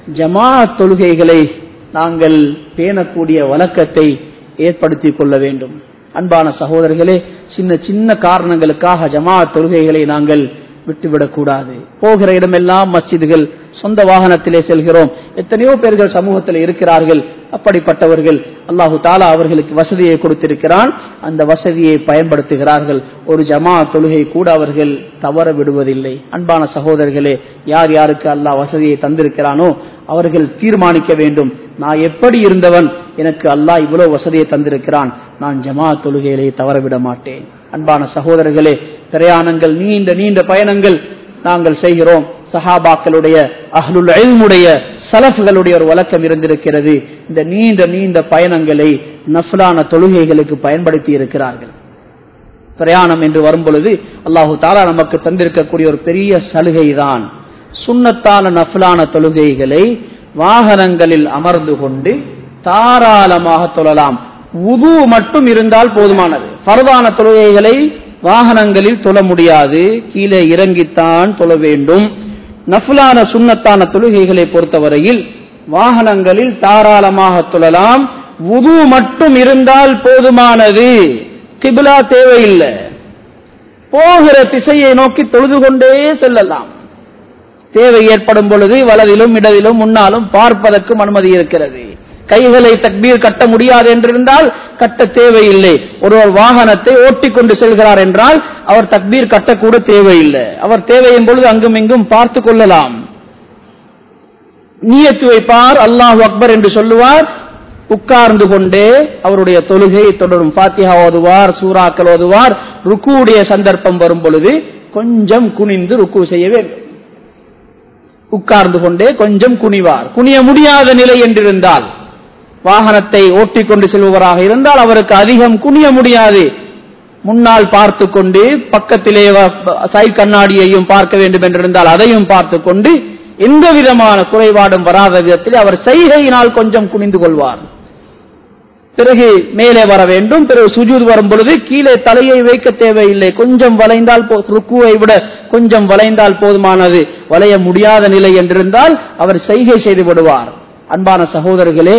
ஜமாத் தொழுகைகளை நாங்கள் பேணக்கூடிய வழக்கத்தை ஏற்படுத்திக் கொள்ள வேண்டும் அன்பான சகோதரர்களே சின்ன சின்ன காரணங்களுக்காக ஜமாத் தொழுகைகளை நாங்கள் விட்டுவிடக்கூடாது போகிற இடமெல்லாம் மஸ்ஜிதுகள் சொந்த வாகனத்திலே செல்கிறோம் எத்தனையோ பேர்கள் சமூகத்தில் இருக்கிறார்கள் அப்படிப்பட்டவர்கள் அல்லாஹு தாலா அவர்களுக்கு வசதியை கொடுத்திருக்கிறான் அந்த வசதியை பயன்படுத்துகிறார்கள் ஒரு ஜமா தொழுகை கூட அவர்கள் தவற விடுவதில்லை அன்பான சகோதரர்களே யார் யாருக்கு அல்லாஹ் வசதியை தந்திருக்கிறானோ அவர்கள் தீர்மானிக்க வேண்டும் நான் எப்படி இருந்தவன் எனக்கு அல்லாஹ் இவ்வளவு வசதியை தந்திருக்கிறான் நான் ஜமா தொழுகைகளை தவறவிட மாட்டேன் அன்பான சகோதரர்களே பிரயாணங்கள் நீண்ட நீண்ட பயணங்கள் நாங்கள் செய்கிறோம் சஹாபாக்களுடைய அஹ்லுல் இல்முடைய சலஃப்களுடைய ஒரு வழக்கம் இருந்திருக்கிறது இந்த நீண்ட நீண்ட பயணங்களை நஃப்லான தொழுகைகளுக்கு பயன்படுத்தி இருக்கிறார்கள் பிரயாணம் என்று வரும் பொழுது அல்லாஹு தாலா நமக்கு தந்திருக்கக்கூடிய ஒரு பெரிய சலுகை தான் சுண்ணத்தான நஃப்லான தொழுகைகளை வாகனங்களில் அமர்ந்து கொண்டு தாராளமாக தொழலாம் உது மட்டும் இருந்தால் போதுமானது பரதான தொழுகைகளை வாகனங்களில் தொழ முடியாது கீழே இறங்கித்தான் தொழ வேண்டும் நஃபுலான சுண்ணத்தான தொழுகைகளை பொறுத்தவரையில் வாகனங்களில் தாராளமாக தொழலாம் உது மட்டும் இருந்தால் போதுமானது கிபிலா தேவையில்லை போகிற திசையை நோக்கி தொழுது கொண்டே செல்லலாம் தேவை ஏற்படும் பொழுது வலதிலும் இடதிலும் முன்னாலும் பார்ப்பதற்கும் அனுமதி இருக்கிறது கைகளை தக்பீர் கட்ட முடியாது என்றிருந்தால் கட்ட தேவையில்லை ஒருவர் வாகனத்தை ஓட்டிக்கொண்டு செல்கிறார் என்றால் அவர் தக்பீர் கட்டக்கூட தேவையில்லை அவர் தேவையின் பொழுது அங்கும் இங்கும் பார்த்து கொள்ளலாம் நீயத்து வைப்பார் அல்லாஹ் அக்பர் என்று சொல்லுவார் உட்கார்ந்து கொண்டே அவருடைய தொழுகை தொடரும் பாத்தியா ஓதுவார் சூறாக்கள் ஓதுவார் ருக்குடைய சந்தர்ப்பம் வரும் பொழுது கொஞ்சம் குனிந்து ருக்கு செய்ய வேண்டும் உட்கார்ந்து கொண்டே கொஞ்சம் குனிவார் குனிய முடியாத நிலை என்றிருந்தால் வாகனத்தை ஓட்டிக்கொண்டு செல்பவராக இருந்தால் அவருக்கு அதிகம் குனிய முடியாது முன்னால் பார்த்து கொண்டு பக்கத்திலே சைட் கண்ணாடியையும் பார்க்க வேண்டும் என்றிருந்தால் அதையும் பார்த்து கொண்டு எந்த விதமான குறைபாடும் வராத விதத்தில் அவர் செய்கையினால் கொஞ்சம் குனிந்து கொள்வார் பிறகு மேலே வர வேண்டும் பிறகு சுஜூத் வரும் பொழுது கீழே தலையை வைக்க தேவையில்லை கொஞ்சம் வளைந்தால் ருக்குவை விட கொஞ்சம் வளைந்தால் போதுமானது வளைய முடியாத நிலை என்றிருந்தால் அவர் செய்கை செய்து விடுவார் அன்பான சகோதரர்களே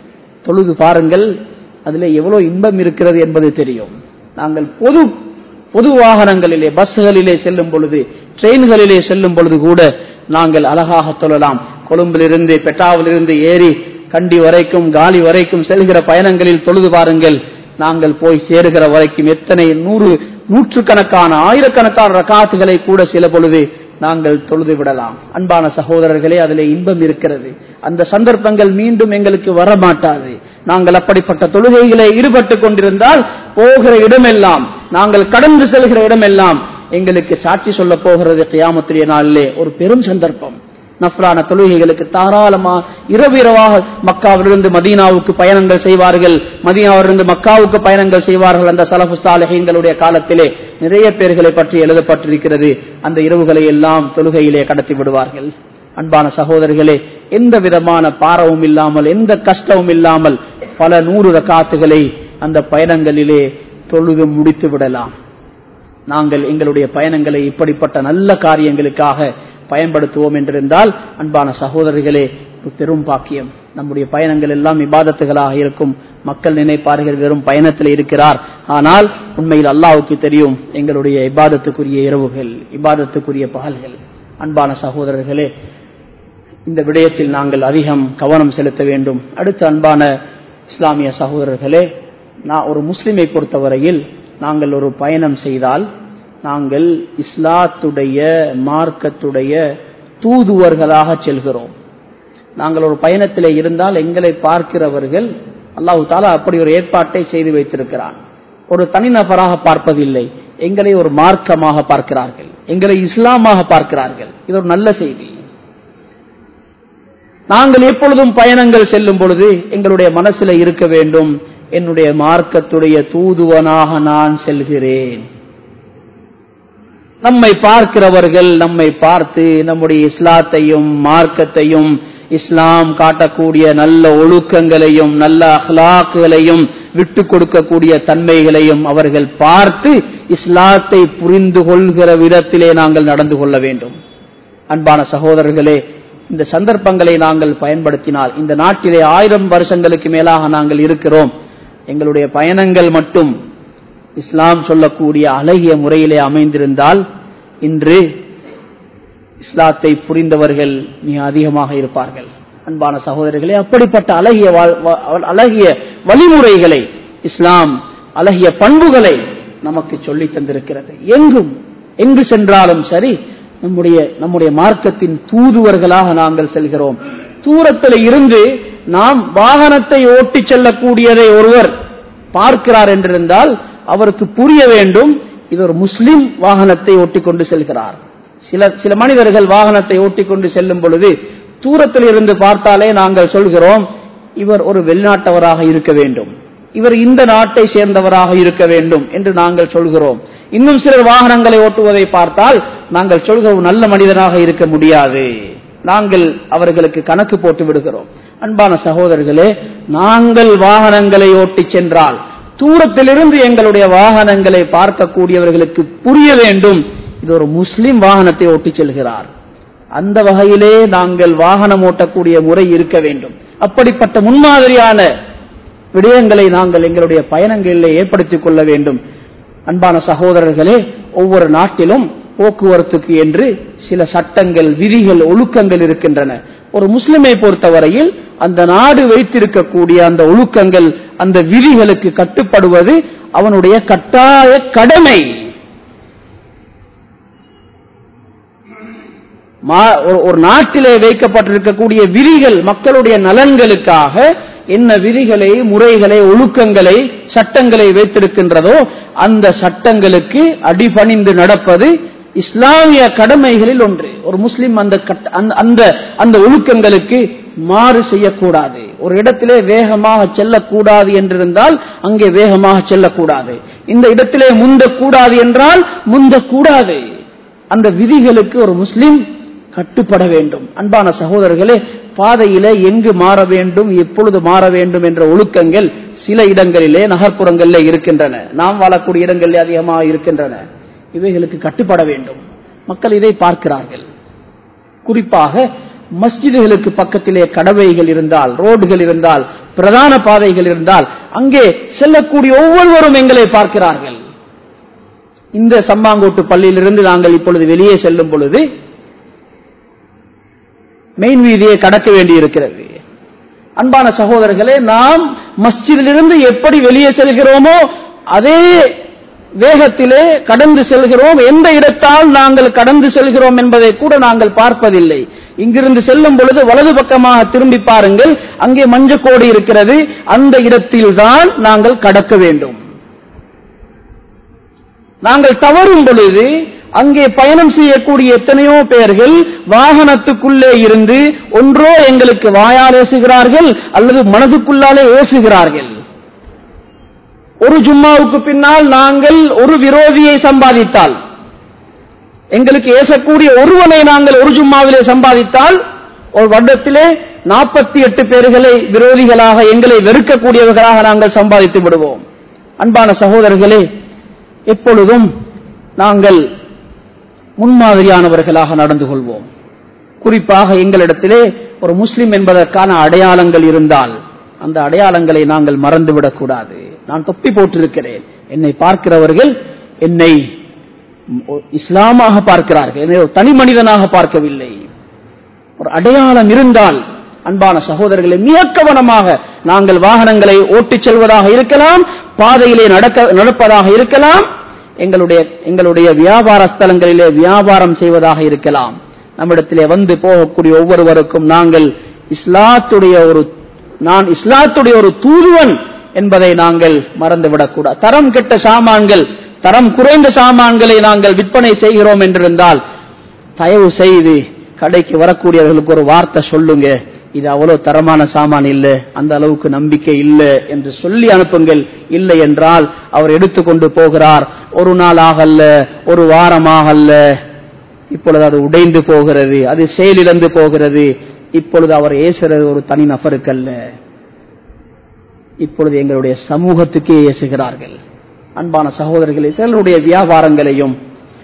தொழுது பாருங்கள் அதில் எவ்வளவு இன்பம் இருக்கிறது என்பது தெரியும் நாங்கள் பொது பொது வாகனங்களிலே பஸ்களிலே செல்லும் பொழுது ட்ரெயின்களிலே செல்லும் பொழுது கூட நாங்கள் அழகாக தொழலாம் கொழும்பிலிருந்து பெட்டாவிலிருந்து ஏறி கண்டி வரைக்கும் காலி வரைக்கும் செல்கிற பயணங்களில் தொழுது பாருங்கள் நாங்கள் போய் சேருகிற வரைக்கும் எத்தனை நூறு நூற்றுக்கணக்கான ஆயிரக்கணக்கான ரகாத்துகளை கூட சில பொழுது நாங்கள் தொழுது விடலாம் அன்பான சகோதரர்களே அதிலே இன்பம் இருக்கிறது அந்த சந்தர்ப்பங்கள் மீண்டும் எங்களுக்கு வரமாட்டாது நாங்கள் அப்படிப்பட்ட தொழுகைகளை ஈடுபட்டு கொண்டிருந்தால் போகிற இடமெல்லாம் நாங்கள் கடந்து செல்கிற இடமெல்லாம் எங்களுக்கு சாட்சி சொல்ல போகிறது கியாமத்திரிய நாளிலே ஒரு பெரும் சந்தர்ப்பம் நஃப்லான தொழுகைகளுக்கு தாராளமா இரவு இரவாக மக்காவிலிருந்து மதீனாவுக்கு பயணங்கள் செய்வார்கள் மதீனாவிலிருந்து மக்காவுக்கு பயணங்கள் செய்வார்கள் அந்த சலபு சாலகங்களுடைய காலத்திலே நிறைய பேர்களை பற்றி எழுதப்பட்டிருக்கிறது அந்த இரவுகளை எல்லாம் தொழுகையிலே கடத்தி விடுவார்கள் அன்பான சகோதரிகளே எந்த விதமான பாரவும் இல்லாமல் எந்த கஷ்டமும் இல்லாமல் பல நூறு ரக்காத்துகளை அந்த பயணங்களிலே தொழுது முடித்து விடலாம் நாங்கள் எங்களுடைய பயணங்களை இப்படிப்பட்ட நல்ல காரியங்களுக்காக பயன்படுத்துவோம் என்றிருந்தால் அன்பான சகோதரிகளே ஒரு பெரும் பாக்கியம் நம்முடைய பயணங்கள் எல்லாம் இபாதத்துகளாக இருக்கும் மக்கள் நினைப்பார்கள் வெறும் பயணத்தில் இருக்கிறார் ஆனால் உண்மையில் அல்லாவுக்கு தெரியும் எங்களுடைய இபாதத்துக்குரிய இரவுகள் இபாதத்துக்குரிய பகல்கள் அன்பான சகோதரர்களே இந்த விடயத்தில் நாங்கள் அதிகம் கவனம் செலுத்த வேண்டும் அடுத்த அன்பான இஸ்லாமிய சகோதரர்களே நான் ஒரு முஸ்லிமை பொறுத்தவரையில் நாங்கள் ஒரு பயணம் செய்தால் நாங்கள் இஸ்லாத்துடைய மார்க்கத்துடைய தூதுவர்களாக செல்கிறோம் நாங்கள் ஒரு பயணத்தில் இருந்தால் எங்களை பார்க்கிறவர்கள் அல்லாஹு தாலா அப்படி ஒரு ஏற்பாட்டை செய்து வைத்திருக்கிறான் ஒரு தனிநபராக பார்ப்பதில்லை எங்களை ஒரு மார்க்கமாக பார்க்கிறார்கள் எங்களை இஸ்லாமாக பார்க்கிறார்கள் இது ஒரு நல்ல செய்தி நாங்கள் எப்பொழுதும் பயணங்கள் செல்லும் பொழுது எங்களுடைய மனசுல இருக்க வேண்டும் என்னுடைய மார்க்கத்துடைய தூதுவனாக நான் செல்கிறேன் நம்மை பார்க்கிறவர்கள் நம்மை பார்த்து நம்முடைய இஸ்லாத்தையும் மார்க்கத்தையும் இஸ்லாம் காட்டக்கூடிய நல்ல ஒழுக்கங்களையும் நல்ல அஹ்லாக்குகளையும் விட்டு கொடுக்கக்கூடிய தன்மைகளையும் அவர்கள் பார்த்து இஸ்லாத்தை புரிந்து கொள்கிற விதத்திலே நாங்கள் நடந்து கொள்ள வேண்டும் அன்பான சகோதரர்களே இந்த சந்தர்ப்பங்களை நாங்கள் பயன்படுத்தினால் இந்த நாட்டிலே ஆயிரம் வருஷங்களுக்கு மேலாக நாங்கள் இருக்கிறோம் எங்களுடைய பயணங்கள் மட்டும் இஸ்லாம் சொல்லக்கூடிய அழகிய முறையிலே அமைந்திருந்தால் இன்று இஸ்லாத்தை புரிந்தவர்கள் மிக அதிகமாக இருப்பார்கள் அன்பான சகோதரர்களே அப்படிப்பட்ட அழகிய அழகிய வழிமுறைகளை இஸ்லாம் அழகிய பண்புகளை நமக்கு சொல்லி தந்திருக்கிறது எங்கும் எங்கு சென்றாலும் சரி நம்முடைய நம்முடைய மார்க்கத்தின் தூதுவர்களாக நாங்கள் செல்கிறோம் தூரத்தில் இருந்து நாம் வாகனத்தை ஓட்டி செல்லக்கூடியதை ஒருவர் பார்க்கிறார் என்றிருந்தால் அவருக்கு புரிய வேண்டும் இது ஒரு முஸ்லிம் வாகனத்தை ஓட்டிக்கொண்டு செல்கிறார் சில சில மனிதர்கள் வாகனத்தை ஓட்டிக்கொண்டு செல்லும் பொழுது தூரத்தில் இருந்து பார்த்தாலே நாங்கள் சொல்கிறோம் இவர் ஒரு வெளிநாட்டவராக இருக்க வேண்டும் இவர் இந்த நாட்டை சேர்ந்தவராக இருக்க வேண்டும் என்று நாங்கள் சொல்கிறோம் இன்னும் சிலர் வாகனங்களை ஓட்டுவதை பார்த்தால் நாங்கள் சொல்கிறோம் நல்ல மனிதனாக இருக்க முடியாது நாங்கள் அவர்களுக்கு கணக்கு போட்டு விடுகிறோம் அன்பான சகோதரர்களே நாங்கள் வாகனங்களை ஓட்டி சென்றால் தூரத்திலிருந்து எங்களுடைய வாகனங்களை பார்க்கக்கூடியவர்களுக்கு புரிய வேண்டும் இது ஒரு முஸ்லிம் வாகனத்தை ஓட்டி செல்கிறார் அந்த வகையிலே நாங்கள் வாகனம் ஓட்டக்கூடிய முறை இருக்க வேண்டும் அப்படிப்பட்ட முன்மாதிரியான விடயங்களை நாங்கள் எங்களுடைய பயணங்களில் ஏற்படுத்திக் கொள்ள வேண்டும் அன்பான சகோதரர்களே ஒவ்வொரு நாட்டிலும் போக்குவரத்துக்கு என்று சில சட்டங்கள் விதிகள் ஒழுக்கங்கள் இருக்கின்றன ஒரு முஸ்லிமை பொறுத்தவரையில் அந்த நாடு வைத்திருக்கக்கூடிய அந்த ஒழுக்கங்கள் அந்த விதிகளுக்கு கட்டுப்படுவது அவனுடைய கட்டாய கடமை ஒரு நாட்டிலே வைக்கப்பட்டிருக்கக்கூடிய விதிகள் மக்களுடைய நலன்களுக்காக என்ன விதிகளை முறைகளை ஒழுக்கங்களை சட்டங்களை வைத்திருக்கின்றதோ அந்த சட்டங்களுக்கு அடிபணிந்து நடப்பது இஸ்லாமிய கடமைகளில் ஒன்று ஒரு முஸ்லிம் அந்த அந்த அந்த ஒழுக்கங்களுக்கு மாறு செய்யக்கூடாது ஒரு இடத்திலே வேகமாக செல்லக்கூடாது என்றிருந்தால் அங்கே வேகமாக செல்லக்கூடாது இந்த இடத்திலே முந்தக்கூடாது என்றால் முந்தக்கூடாது அந்த விதிகளுக்கு ஒரு முஸ்லிம் கட்டுப்பட வேண்டும் அன்பான சகோதரர்களே பாதையில எங்கு மாற வேண்டும் எப்பொழுது மாற வேண்டும் என்ற ஒழுக்கங்கள் சில இடங்களிலே நகர்ப்புறங்களிலே இருக்கின்றன நாம் வாழக்கூடிய இடங்களிலே அதிகமாக இருக்கின்றன இவைகளுக்கு கட்டுப்பட வேண்டும் மக்கள் இதை பார்க்கிறார்கள் குறிப்பாக மஸ்ஜிதுகளுக்கு பக்கத்திலே கடவைகள் இருந்தால் ரோடுகள் இருந்தால் பிரதான பாதைகள் இருந்தால் அங்கே செல்லக்கூடிய ஒவ்வொருவரும் எங்களை பார்க்கிறார்கள் இந்த சம்மாங்கோட்டு பள்ளியிலிருந்து நாங்கள் இப்பொழுது வெளியே செல்லும் பொழுது மெயின் வீதியை கடக்க வேண்டி இருக்கிறது அன்பான சகோதரர்களே நாம் மஸ்ஜிதிலிருந்து எப்படி வெளியே செல்கிறோமோ அதே வேகத்திலே கடந்து செல்கிறோம் எந்த இடத்தால் நாங்கள் கடந்து செல்கிறோம் என்பதை கூட நாங்கள் பார்ப்பதில்லை இங்கிருந்து செல்லும் பொழுது வலது பக்கமாக திரும்பி பாருங்கள் அங்கே மஞ்சக்கோடு இருக்கிறது அந்த இடத்தில்தான் நாங்கள் கடக்க வேண்டும் நாங்கள் தவறும் பொழுது அங்கே பயணம் செய்யக்கூடிய எத்தனையோ பேர்கள் வாகனத்துக்குள்ளே இருந்து ஒன்றோ எங்களுக்கு வாயால் ஏசுகிறார்கள் அல்லது மனதுக்குள்ளாலே ஏசுகிறார்கள் ஒரு ஜும்மாவுக்கு பின்னால் நாங்கள் ஒரு விரோதியை சம்பாதித்தால் எங்களுக்கு ஏசக்கூடிய ஒருவனை நாங்கள் ஒரு ஜும்மாவிலே சம்பாதித்தால் ஒரு வருடத்திலே நாற்பத்தி எட்டு பேர்களை விரோதிகளாக எங்களை வெறுக்கக்கூடியவர்களாக நாங்கள் சம்பாதித்து விடுவோம் அன்பான சகோதரர்களே எப்பொழுதும் நாங்கள் முன்மாதிரியானவர்களாக நடந்து கொள்வோம் குறிப்பாக எங்களிடத்திலே ஒரு முஸ்லிம் என்பதற்கான அடையாளங்கள் இருந்தால் அந்த அடையாளங்களை நாங்கள் மறந்துவிடக் கூடாது நான் தொப்பி போட்டிருக்கிறேன் என்னை பார்க்கிறவர்கள் என்னை இஸ்லாமாக பார்க்கிறார்கள் என்னை ஒரு தனி மனிதனாக பார்க்கவில்லை ஒரு அடையாளம் இருந்தால் அன்பான சகோதரர்களை மிக கவனமாக நாங்கள் வாகனங்களை ஓட்டிச் செல்வதாக இருக்கலாம் பாதையிலே நடக்க நடப்பதாக இருக்கலாம் எங்களுடைய எங்களுடைய வியாபார ஸ்தலங்களிலே வியாபாரம் செய்வதாக இருக்கலாம் நம்மிடத்திலே வந்து போகக்கூடிய ஒவ்வொருவருக்கும் நாங்கள் இஸ்லாத்துடைய ஒரு நான் இஸ்லாத்துடைய ஒரு தூதுவன் என்பதை நாங்கள் மறந்துவிடக்கூடாது தரம் கெட்ட சாமான்கள் தரம் குறைந்த சாமான்களை நாங்கள் விற்பனை செய்கிறோம் என்றிருந்தால் தயவு செய்து கடைக்கு வரக்கூடியவர்களுக்கு ஒரு வார்த்தை சொல்லுங்க இது அவ்வளவு தரமான சாமான் இல்லை அந்த அளவுக்கு நம்பிக்கை இல்லை என்று சொல்லி அனுப்புங்கள் இல்லை என்றால் அவர் எடுத்துக்கொண்டு போகிறார் ஒரு நாள் ஆகல்ல ஒரு வாரமாக அல்ல இப்பொழுது அது உடைந்து போகிறது அது செயலிழந்து போகிறது இப்பொழுது அவர் ஏசுறது ஒரு தனி நபருக்கல்ல இப்பொழுது எங்களுடைய சமூகத்துக்கே ஏசுகிறார்கள் அன்பான சகோதரர்களே சிலருடைய வியாபாரங்களையும்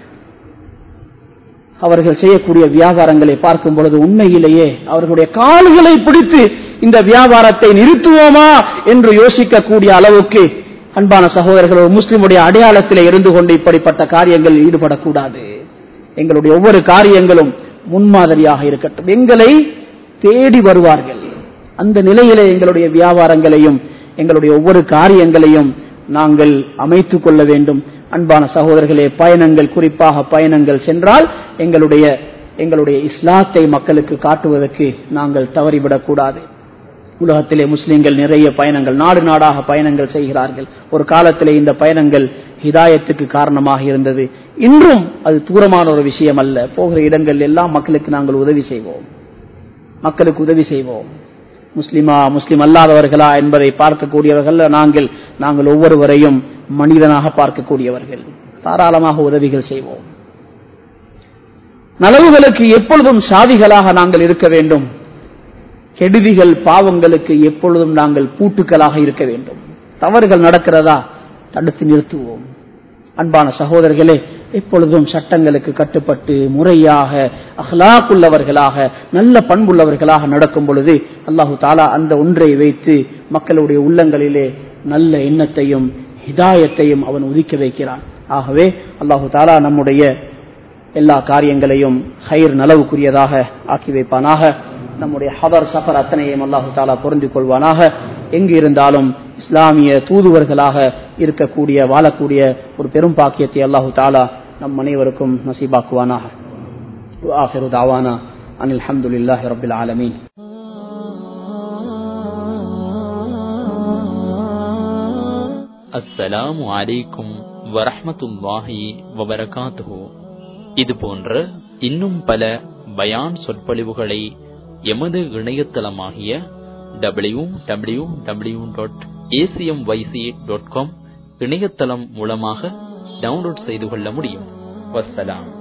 அவர்கள் செய்யக்கூடிய வியாபாரங்களை பார்க்கும் பொழுது உண்மையிலேயே அவர்களுடைய கால்களை பிடித்து இந்த வியாபாரத்தை நிறுத்துவோமா என்று யோசிக்கக்கூடிய அளவுக்கு அன்பான சகோதரர்கள் ஒரு முஸ்லிமுடைய அடையாளத்திலே இருந்து கொண்டு இப்படிப்பட்ட காரியங்களில் ஈடுபடக்கூடாது எங்களுடைய ஒவ்வொரு காரியங்களும் முன்மாதிரியாக இருக்கட்டும் எங்களை தேடி வருவார்கள் அந்த நிலையிலே எங்களுடைய வியாபாரங்களையும் எங்களுடைய ஒவ்வொரு காரியங்களையும் நாங்கள் அமைத்துக் கொள்ள வேண்டும் அன்பான சகோதரர்களே பயணங்கள் குறிப்பாக பயணங்கள் சென்றால் எங்களுடைய எங்களுடைய இஸ்லாத்தை மக்களுக்கு காட்டுவதற்கு நாங்கள் தவறிவிடக்கூடாது உலகத்திலே முஸ்லிம்கள் நிறைய பயணங்கள் நாடு நாடாக பயணங்கள் செய்கிறார்கள் ஒரு காலத்திலே இந்த பயணங்கள் ஹிதாயத்துக்கு காரணமாக இருந்தது இன்றும் அது தூரமான ஒரு விஷயம் அல்ல போகிற இடங்கள் எல்லாம் மக்களுக்கு நாங்கள் உதவி செய்வோம் மக்களுக்கு உதவி செய்வோம் முஸ்லிமா முஸ்லிம் அல்லாதவர்களா என்பதை பார்க்கக்கூடியவர்கள் நாங்கள் நாங்கள் ஒவ்வொருவரையும் மனிதனாக பார்க்கக்கூடியவர்கள் தாராளமாக உதவிகள் செய்வோம் நலவுகளுக்கு எப்பொழுதும் சாதிகளாக நாங்கள் இருக்க வேண்டும் கெடுதிகள் பாவங்களுக்கு எப்பொழுதும் நாங்கள் பூட்டுக்களாக இருக்க வேண்டும் தவறுகள் நடக்கிறதா தடுத்து நிறுத்துவோம் அன்பான சகோதரர்களே எப்பொழுதும் சட்டங்களுக்கு கட்டுப்பட்டு முறையாக அஹ்லாக்குள்ளவர்களாக நல்ல பண்புள்ளவர்களாக நடக்கும் பொழுது அல்லாஹு தாலா அந்த ஒன்றை வைத்து மக்களுடைய உள்ளங்களிலே நல்ல எண்ணத்தையும் ஹிதாயத்தையும் அவன் உதிக்க வைக்கிறான் ஆகவே அல்லாஹு தாலா நம்முடைய எல்லா காரியங்களையும் ஹைர் நலவுக்குரியதாக ஆக்கி வைப்பானாக நம்முடைய ஹதர் சஃபர் அத்தனையும் அல்லாஹு தாலா பொருந்திக் கொள்வானாக எங்கு இருந்தாலும் இஸ்லாமிய தூதுவர்களாக இருக்கக்கூடிய வாழக்கூடிய ஒரு பெரும் பாக்கியத்தை அல்லாஹு தாலா நம் அனைவருக்கும் நசீபாக்குவானாக آخر دعوانا أن الحمد لله رب العالمين அஸ்ஸலாமு அலைக்கும் வரஹ்மத்துல்லாஹி வபரகாத்துஹு இது போன்ற இன்னும் பல பயான் சொற்பொழிவுகளை எமது இணையதளமாகிய W W W dot ACM YC dot com இணையதளம் மூலமாக டவுன்லோட் செய்து கொள்ள முடியும் வஸ்ஸலாம்